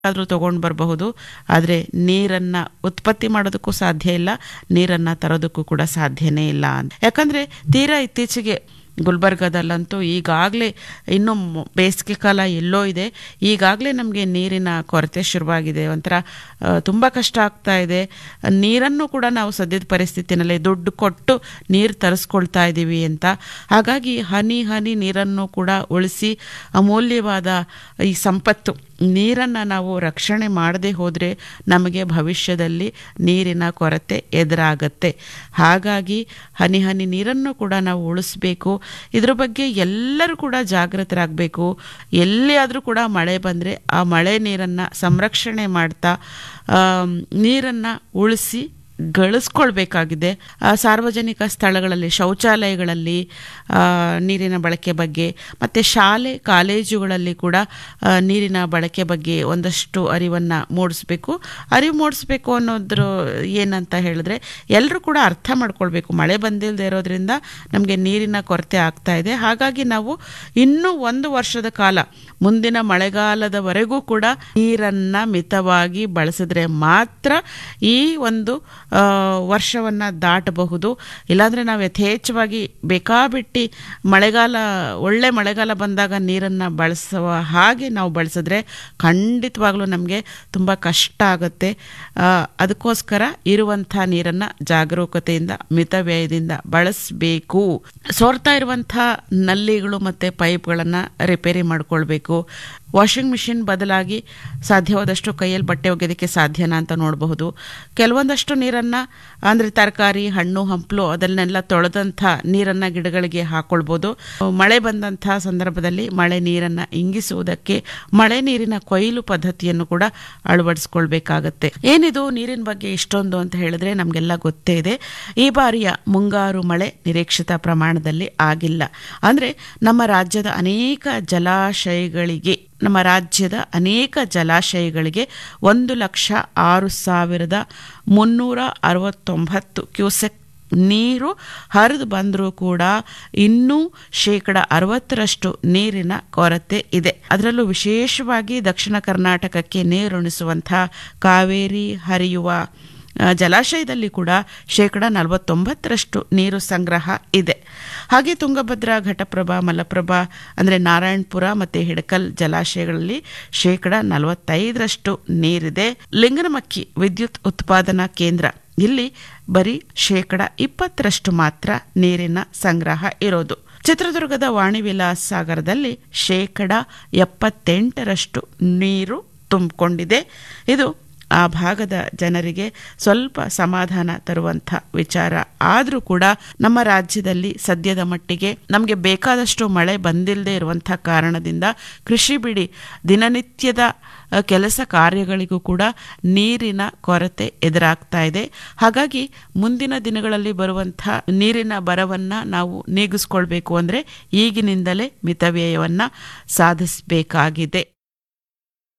ಆದರೂ ತಗೊಂಡು ಬರಬಹುದು ಆದರೆ ನೀರನ್ನು ಉತ್ಪತ್ತಿ ಮಾಡೋದಕ್ಕೂ ಸಾಧ್ಯ ಇಲ್ಲ ನೀರನ್ನು ತರೋದಕ್ಕೂ ಕೂಡ ಸಾಧ್ಯನೇ ಇಲ್ಲ ಅಂತ ಯಾಕಂದರೆ ತೀರಾ ಇತ್ತೀಚೆಗೆ ಗುಲ್ಬರ್ಗದಲ್ಲಂತೂ ಈಗಾಗಲೇ ಇನ್ನು ಮ್- ಬೇಸಿಗೆ ಕಾಲ ಎಲ್ಲೋ ಇದೆ ಈಗಾಗಲೇ ನಮಗೆ ನೀರಿನ ಕೊರತೆ ಶುರುವಾಗಿದೆ ಒಂಥರ ತುಂಬ ಕಷ್ಟ ಆಗ್ತಾ ಇದೆ ನೀರನ್ನು ಕೂಡ ನಾವು ಸದ್ಯದ ಪರಿಸ್ಥಿತಿನಲ್ಲಿ ದುಡ್ಡು ಕೊಟ್ಟು ನೀರು ತರಿಸ್ಕೊಳ್ತಾ ಇದ್ದೀವಿ ಅಂತ ಹಾಗಾಗಿ ಹನಿ ಹನಿ ನೀರನ್ನು ಕೂಡ ಉಳಿಸಿ ಅಮೂಲ್ಯವಾದ ಈ ಸಂಪತ್ತು ನೀರನ್ನು ನಾವು ರಕ್ಷಣೆ ಮಾಡದೆ ಹೋದರೆ ನಮಗೆ ಭವಿಷ್ಯದಲ್ಲಿ ನೀರಿನ ಕೊರತೆ ಎದುರಾಗತ್ತೆ ಹಾಗಾಗಿ ಹನಿ ಹನಿ ನೀರನ್ನು ಕೂಡ ನಾವು ಉಳಿಸ್ಬೇಕು ಇದ್ರ ಬಗ್ಗೆ ಎಲ್ಲರೂ ಕೂಡ ಜಾಗೃತರಾಗಬೇಕು ಎಲ್ಲಿಯಾದರೂ ಕೂಡ ಮಳೆ ಬಂದರೆ ಆ ಮಳೆ ನೀರನ್ನು ಸಂರಕ್ಷಣೆ ಮಾಡ್ತಾ ನೀರನ್ನು ಉಳಿಸಿ ಗಳಿಸ್ಕೊಳ್ಬೇಕಾಗಿದೆ ಆ, ಸಾರ್ವಜನಿಕ ಸ್ಥಳಗಳಲ್ಲಿ ಶೌಚಾಲಯಗಳಲ್ಲಿ ಆ, ನೀರಿನ ಬಳಕೆ ಬಗ್ಗೆ ಮತ್ತು ಶಾಲೆ ಕಾಲೇಜುಗಳಲ್ಲಿ ಕೂಡ ಆ, ನೀರಿನ ಬಳಕೆ ಬಗ್ಗೆ ಒಂದಷ್ಟು ಅರಿವನ್ನು ಮೂಡಿಸ್ಬೇಕು ಅರಿವು ಮೂಡಿಸ್ಬೇಕು ಅನ್ನೋದ್ರ ಏನಂತ ಹೇಳಿದ್ರೆ ಎಲ್ಲರೂ ಕೂಡ ಅರ್ಥ ಮಾಡ್ಕೊಳ್ಬೇಕು ಮಳೆ ಬಂದಿಲ್ಲದೆ ಇರೋದ್ರಿಂದ ನಮಗೆ ನೀರಿನ ಕೊರತೆ ಆಗ್ತಾ ಇದೆ ಹಾಗಾಗಿ ನಾವು ಇನ್ನೂ ಒಂದು ವರ್ಷದ ಕಾಲ ಮುಂದಿನ ಮಳೆಗಾಲದವರೆಗೂ ಕೂಡ ನೀರನ್ನು ಮಿತವಾಗಿ ಬಳಸಿದ್ರೆ ಮಾತ್ರ ಈ ಒಂದು ಆ, ವರ್ಷವನ್ನ ದಾಟಬಹುದು ಇಲ್ಲಾಂದ್ರೆ ನಾವು ಯಥೇಚ್ಛವಾಗಿ ಬೇಕಾಬಿಟ್ಟಿ ಮಳೆಗಾಲ ಒಳ್ಳೆ ಮಳೆಗಾಲ ಬಂದಾಗ ನೀರನ್ನು ಬಳಸುವ ಹಾಗೆ ನಾವು ಬಳಸಿದ್ರೆ ಖಂಡಿತವಾಗ್ಲೂ ನಮಗೆ ತುಂಬ ಕಷ್ಟ ಆಗುತ್ತೆ ಆ, ಅದಕ್ಕೋಸ್ಕರ ಇರುವಂಥ ನೀರನ್ನು ಜಾಗರೂಕತೆಯಿಂದ ಮಿತವ್ಯಯದಿಂದ ಬಳಸಬೇಕು ಸೋರ್ತಾ ಇರುವಂಥ ನಲ್ಲಿಗಳು ಮತ್ತು ಪೈಪ್ಗಳನ್ನು ರಿಪೇರಿ ಮಾಡ್ಕೊಳ್ಬೇಕು ವಾಷಿಂಗ್ ಮಿಷಿನ್ ಬದಲಾಗಿ ಸಾಧ್ಯವಾದಷ್ಟು ಕೈಯಲ್ಲಿ ಬಟ್ಟೆ ಒಗೆಯೋದಕ್ಕೆ ಸಾಧ್ಯನಾ ಅಂತ ನೋಡಬಹುದು ಕೆಲವೊಂದಷ್ಟು ನೀರನ್ನು ಅಂದರೆ ತರಕಾರಿ ಹಣ್ಣು ಹಂಪಲು ಅದನ್ನೆಲ್ಲ ತೊಳೆದಂಥ ನೀರನ್ನು ಗಿಡಗಳಿಗೆ ಹಾಕೊಳ್ಬೋದು ಮಳೆ ಬಂದಂಥ ಸಂದರ್ಭದಲ್ಲಿ ಮಳೆ ನೀರನ್ನು ಇಂಗಿಸುವುದಕ್ಕೆ ಮಳೆ ನೀರಿನ ಕೊಯ್ಲು ಪದ್ಧತಿಯನ್ನು ಕೂಡ ಅಳವಡಿಸ್ಕೊಳ್ಬೇಕಾಗತ್ತೆ ಏನಿದು ನೀರಿನ ಬಗ್ಗೆ ಇಷ್ಟೊಂದು ಅಂತ ಹೇಳಿದ್ರೆ ನಮಗೆಲ್ಲ ಗೊತ್ತೇ ಇದೆ ಈ ಬಾರಿಯ ಮುಂಗಾರು ಮಳೆ ನಿರೀಕ್ಷಿತ ಪ್ರಮಾಣದಲ್ಲಿ ಆಗಿಲ್ಲ ಅಂದರೆ ನಮ್ಮ ರಾಜ್ಯದ ಅನೇಕ ಜಲಾಶಯಗಳಿಗೆ ನಮ್ಮ ರಾಜ್ಯದ ಅನೇಕ ಜಲಾಶಯಗಳಿಗೆ ಒಂದು ಲಕ್ಷ ಆರು ಸಾವಿರದ ಮುನ್ನೂರ ಅರವತ್ತೊಂಬತ್ತು ಕ್ಯೂಸೆಕ್ ನೀರು ಹರಿದು ಬಂದರೂ ಕೂಡ ಇನ್ನೂ ಶೇಕಡ ಅರವತ್ತರಷ್ಟು ನೀರಿನ ಕೊರತೆ ಇದೆ ಅದರಲ್ಲೂ ವಿಶೇಷವಾಗಿ ದಕ್ಷಿಣ ಕರ್ನಾಟಕಕ್ಕೆ ನೀರುಣಿಸುವಂಥ ಕಾವೇರಿ ಹರಿಯುವ ಆ, ಜಲಾಶಯದಲ್ಲಿ ಕೂಡ ಶೇಕಡ ನಲವತ್ತೊಂಬತ್ತರಷ್ಟು ನೀರು ಸಂಗ್ರಹ ಇದೆ ಹಾಗೆ ತುಂಗಭದ್ರಾ ಘಟಪ್ರಭಾ ಮಲಪ್ರಭಾ ಅಂದರೆ ನಾರಾಯಣಪುರ ಮತ್ತು ಹಿಡಕಲ್ ಜಲಾಶಯಗಳಲ್ಲಿ ಶೇಕಡ ನಲವತ್ತೈದರಷ್ಟು ನೀರಿದೆ ಲಿಂಗನಮಕ್ಕಿ ವಿದ್ಯುತ್ ಉತ್ಪಾದನಾ ಕೇಂದ್ರ ಇಲ್ಲಿ ಬರೀ ಶೇಕಡ ಇಪ್ಪತ್ತರಷ್ಟು ಮಾತ್ರ ನೀರಿನ ಸಂಗ್ರಹ ಇರೋದು ಚಿತ್ರದುರ್ಗದ ವಾಣಿ ವಿಲಾಸ್ ಸಾಗರದಲ್ಲಿ ಶೇಕಡ ಎಪ್ಪತ್ತೆಂಟರಷ್ಟು ನೀರು ತುಂಬಿಕೊಂಡಿದೆ ಇದು ಆ ಭಾಗದ ಜನರಿಗೆ ಸ್ವಲ್ಪ ಸಮಾಧಾನ ತರುವಂಥ ವಿಚಾರ ಆದರೂ ಕೂಡ ನಮ್ಮ ರಾಜ್ಯದಲ್ಲಿ ಸದ್ಯದ ಮಟ್ಟಿಗೆ ನಮಗೆ ಬೇಕಾದಷ್ಟು ಮಳೆ ಬಂದಿಲ್ಲದೆ ಇರುವಂಥ ಕಾರಣದಿಂದ ಕೃಷಿ ಬಿಡಿ ದಿನನಿತ್ಯದ ಅ, ಕೆಲಸ ಕಾರ್ಯಗಳಿಗೂ ಕೂಡ ನೀರಿನ ಕೊರತೆ ಎದುರಾಗ್ತಾ ಇದೆ ಹಾಗಾಗಿ ಮುಂದಿನ ದಿನಗಳಲ್ಲಿ ಬರುವಂಥ ನೀರಿನ ಬರವನ್ನು ನಾವು ನೀಗಿಸ್ಕೊಳ್ಬೇಕು ಅಂದರೆ ಈಗಿನಿಂದಲೇ ಮಿತವ್ಯಯವನ್ನು ಸಾಧಿಸಬೇಕಾಗಿದೆ